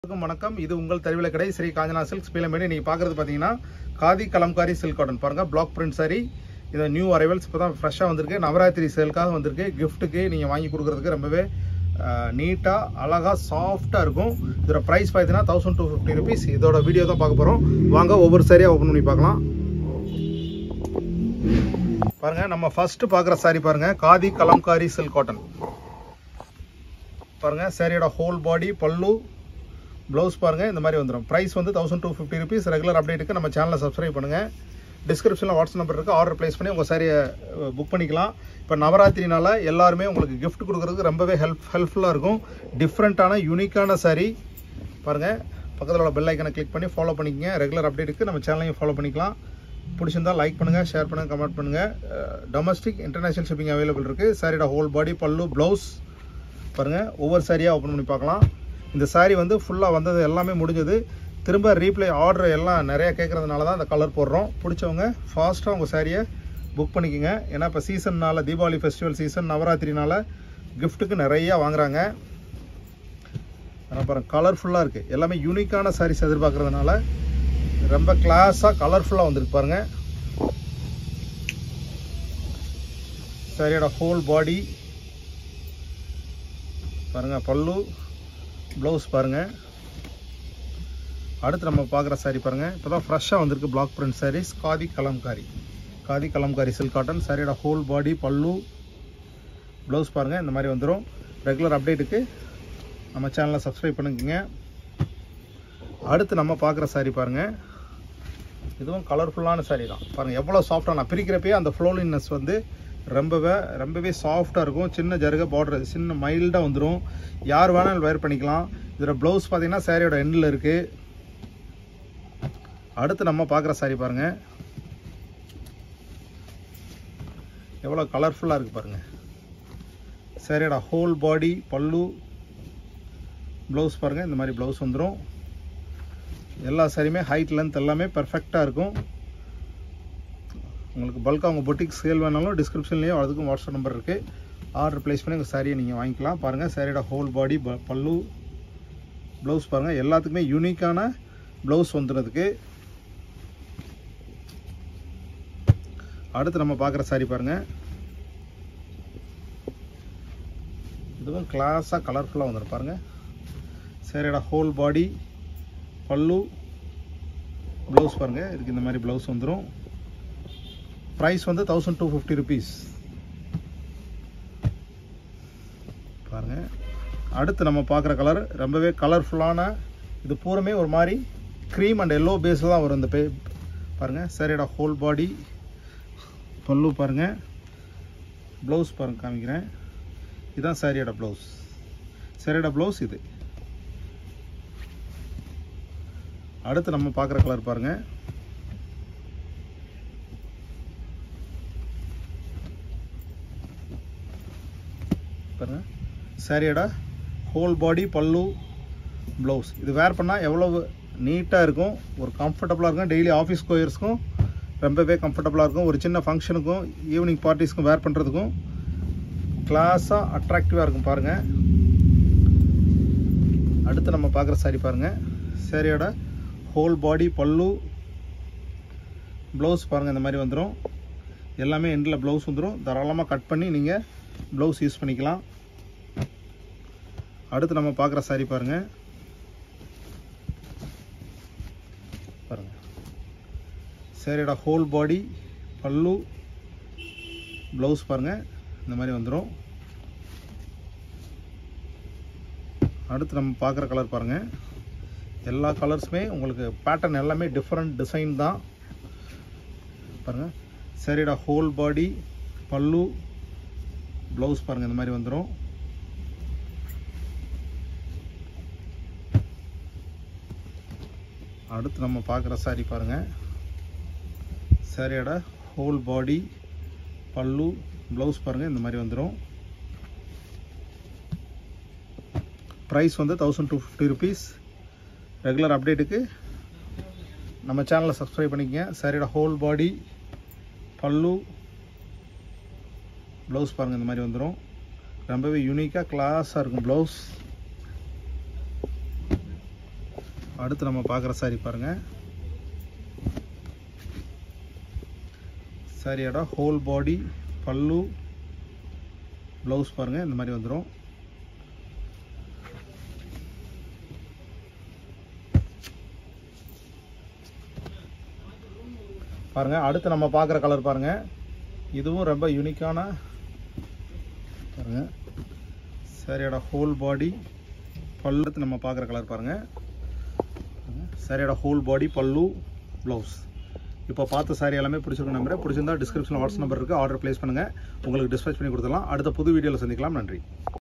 அனைவருக்கும் வணக்கம் இது உங்கள் தருவில கடை ஸ்ரீ காஞ்சனா சில்க்ஸ் பீலமேடு நீங்கள் பார்க்குறது பார்த்தீங்கன்னா காதி கலம்காரி சில்க் காட்டன் பாருங்கள் பிளாக் பிரிண்ட் சாரி இது நியூ அரைவல்ஸ் இப்போ தான் ஃப்ரெஷ்ஷாக வந்திருக்கு நவராத்திரி சேலுக்காக வந்திருக்கு கிஃப்ட்டுக்கு நீங்கள் வாங்கி கொடுக்குறதுக்கு ரொம்பவே நீட்டாக அழகாக சாஃப்டாக இருக்கும் இதோட ப்ரைஸ் பார்த்தீங்கன்னா தௌசண்ட் டூ ஃபிஃப்டி ருபீஸ் இதோட வீடியோ தான் பார்க்க போகிறோம் வாங்க ஒவ்வொரு சாரியாக ஓப்பன் பண்ணி பார்க்கலாம் பாருங்க நம்ம ஃபர்ஸ்ட் பார்க்குற சாரி பாருங்க காதி கலம்காரி சில்க் காட்டன் பாருங்க சாரியோட ஹோல் பாடி பல்லு ப்ளவுஸ் பாருங்க இந்த மாதிரி வந்துடும் ப்ரைஸ் வந்து thousand two fifty rupees regular அப்டேட்டுக்கு நம்ம சேனலை சப்ஸ்கிரைப் பண்ணுங்க டிஸ்கிரிப்ஷனில் வாட்ஸ்அப் நம்பர் இருக்குது ஆர்டர் ப்ளேஸ் பண்ணி உங்கள் சாரியை புக் பண்ணிக்கலாம் இப்போ நவராத்திரினால எல்லாருமே உங்களுக்கு gift கொடுக்குறதுக்கு ரொம்பவே ஹெல்ப் ஹெல்ப்ஃபுல்லாக இருக்கும் டிஃப்ரெண்ட்டான யூனிக்கான சாரி பாருங்கள் பக்கத்தில் உள்ள பெல் ஐக்கனை கிளிக் பண்ணி ஃபாலோ பண்ணிக்கங்க ரெகுலர் அப்டேட்டுக்கு நம்ம சேனலையும் ஃபாலோ பண்ணிக்கலாம் பிடிச்சிருந்தா லைக் பண்ணுங்கள் ஷேர் பண்ணுங்கள் கமெண்ட் பண்ணுங்கள் டொமஸ்டிக் இன்டர்நேஷனல் ஷிப்பிங் அவைலபிள் இருக்குது சாரியோட ஹோல் பாடி பல்லு ப்ளவுஸ் பாருங்கள் ஒவ்வொரு சாரியாக ஓப்பன் பண்ணி பார்க்கலாம் இந்த சாரி வந்து ஃபுல்லாக வந்தது எல்லாமே முடிஞ்சது திரும்ப ரீப்ளை ஆர்டர் எல்லாம் நிறையா கேட்குறதுனால தான் இந்த கலர் போடுறோம் பிடிச்சவங்க ஃபாஸ்ட்டாக உங்கள் சாரியை புக் பண்ணிக்கோங்க ஏன்னா இப்போ சீசன்னால் தீபாவளி ஃபெஸ்டிவல் சீசன் நவராத்திரினால கிஃப்ட்டுக்கு நிறையா வாங்குறாங்க ஆனால் பாருங்கள் கலர்ஃபுல்லாக இருக்குது எல்லாமே யூனிக்கான சாரீஸ் எதிர்பார்க்குறதுனால ரொம்ப கிளாஸாக கலர்ஃபுல்லாக வந்திருக்கு பாருங்கள் சாரியோட ஹோல் பாடி பாருங்கள் பல்லு ப்ளவுஸ் பாருங்கள் அடுத்து நம்ம பார்க்குற சாரி பாருங்கள் இப்போ தான் ஃப்ரெஷ்ஷாக வந்திருக்கு block print saris khadi Kalamkari khadi Kalamkari silk cotton சாரியோட ஹோல் பாடி பல்லு ப்ளவுஸ் பாருங்கள் இந்த மாதிரி வந்துடும் ரெகுலர் அப்டேட்டுக்கு நம்ம சேனலை சப்ஸ்கிரைப் பண்ணிக்கோங்க அடுத்து நம்ம பார்க்குற சாரி பாருங்கள் இதுவும் கலர்ஃபுல்லான சாரி தான் பாருங்கள் எவ்வளோ சாஃப்டாக நான் பிரிக்கிறப்பயே அந்த ஃப்ளோலினஸ் வந்து ரொம்பவே ரொம்பவே சாஃப்டாக இருக்கும் சின்ன ஜருக பார்டர் சின்ன மைல்டாக வந்துடும் யார் வேணாலும் வேர் பண்ணிக்கலாம் இதில் ப்ளவுஸ் பார்த்தீங்கன்னா சாரியோட எண்டில் இருக்குது அடுத்து நம்ம பார்க்குற சாரி பாருங்கள் எவ்வளோ கலர்ஃபுல்லாக இருக்குது பாருங்கள் சாரியோட ஹோல் பாடி பல்லு ப்ளவுஸ் பாருங்கள் இந்த மாதிரி ப்ளவுஸ் வந்துடும் எல்லா சாரியுமே ஹைட் லென்த் எல்லாமே பர்ஃபெக்டாக இருக்கும் உங்களுக்கு பல்காக உங்கள் பொட்டிக் சேல் வேணாலும் டிஸ்கிரிப்ஷன்லேயும் அதுக்கும் வாட்ஸ்அப் நம்பர் இருக்குது ஆர்டர் ப்ளேஸ் பண்ணி உங்கள் சாரியை நீங்கள் வாங்கிக்கலாம் பாருங்கள் சாரியோட ஹோல் பாடி பல்லு ப்ளவுஸ் பாருங்கள் எல்லாத்துக்குமே யூனிக்கான ப்ளவுஸ் வந்துடுறதுக்கு அடுத்து நம்ம பார்க்குற சாரி பாருங்கள் இதுவும் கிளாஸாக கலர்ஃபுல்லாக வந்துடும் பாருங்கள் சாரியோட ஹோல் பாடி பல்லு ப்ளவுஸ் பாருங்கள் இதுக்கு இந்த மாதிரி ப்ளவுஸ் வந்துடும் ப்ரைஸ் வந்து தௌசண்ட் டூ ஃபிஃப்டி ருபீஸ் பாருங்கள் அடுத்து நம்ம பார்க்குற கலர் ரொம்பவே கலர்ஃபுல்லான இது பூரமே ஒரு மாதிரி க்ரீம் அண்ட் எல்லோ பேஸில் தான் வரும் இந்த பே பாருங்கள் சாரியோட ஹோல் பாடி பல்லு பாருங்கள் ப்ளவுஸ் பாருங்கள் காமிக்கிறேன் இதுதான் சாரியோட ப்ளவுஸ் சாரியோட ப்ளவுஸ் இது அடுத்து நம்ம பார்க்குற கலர் பாருங்கள் பாருங்கள் சாரியோட ஹோல் பாடி பல்லு ப்ளவுஸ் இது வேர் பண்ணால் எவ்வளவு நீட்டாக இருக்கும் ஒரு கம்ஃபர்டபுளாக இருக்கும் டெய்லி ஆஃபீஸ் கோயர்ஸ்க்கும் ரொம்பவே கம்ஃபர்டபுளாக இருக்கும் ஒரு சின்ன ஃபங்க்ஷனுக்கும் ஈவினிங் பார்ட்டிஸ்க்கும் வேர் பண்ணுறதுக்கும் கிளாஸாக அட்ராக்டிவாக இருக்கும் பாருங்கள் அடுத்து நம்ம பார்க்குற சாரி பாருங்கள் சாரியோட ஹோல் பாடி பல்லு ப்ளவுஸ் பாருங்கள் இந்த மாதிரி வந்துடும் எல்லாமே எண்டில் ப்ளவுஸ் வந்துடும் தாராளமாக கட் பண்ணி நீங்கள் ப்ளவுஸ் யூஸ் பண்ணிக்கலாம் அடுத்து நம்ம பார்க்குற சாரி பாருங்கள் பாருங்கள் சாரியோட ஹோல் பாடி பல்லு ப்ளவுஸ் பாருங்கள் இந்த மாதிரி வந்துடும் அடுத்து நம்ம பார்க்குற கலர் பாருங்கள் எல்லா கலர்ஸுமே உங்களுக்கு பேட்டர்ன் எல்லாமே டிஃப்ரெண்ட் டிசைன் தான் பாருங்கள் சாரியோட ஹோல் பாடி பல்லு ப்ளவுஸ் பாருங்கள் இந்த மாதிரி வந்துடும் அடுத்து நம்ம பார்க்குற சாரி பாருங்கள் சாரியோட ஹோல் பாடி பல்லு ப்ளவுஸ் பாருங்கள் இந்த மாதிரி வந்துடும் ப்ரைஸ் வந்து thousand two fifty rupees regular அப்டேட்டுக்கு நம்ம சேனலை சப்ஸ்கிரைப் பண்ணிக்கங்க சாரியோட ஹோல் பாடி பல்லு ப்ளவுஸ் பாருங்கள் இந்த மாதிரி வந்துடும் ரொம்பவே யூனிக்காக கிளாஸாக இருக்கும் ப்ளவுஸ் அடுத்து நம்ம பார்க்குற சாரி பாருங்கள் சாரியோட ஹோல் பாடி பல்லு ப்ளவுஸ் பாருங்கள் இந்த மாதிரி வந்துடும் பாருங்கள் அடுத்து நம்ம பார்க்குற கலர் பாருங்கள் இதுவும் ரொம்ப யூனிக்கான பாருங்கள் சாரியோட ஹோல் பாடி பல்லுத்து நம்ம பார்க்குற கலர் பாருங்கள் சாரியோட ஹோல் பாடி பல்லு ப்ளவுஸ் இப்போ பார்த்த சாரி எல்லாமே பிடிச்சிருக்க நம்பர் பிடிச்சிருந்தா டிஸ்கிரிப்ஷனில் வாட்ஸ்அப் நம்பர் இருக்குது ஆர்டர் ப்ளேஸ் பண்ணுங்கள் உங்களுக்கு டிஸ்பேச் பண்ணி கொடுத்துடலாம் அடுத்த புது வீடியோவில் சந்திக்கலாம் நன்றி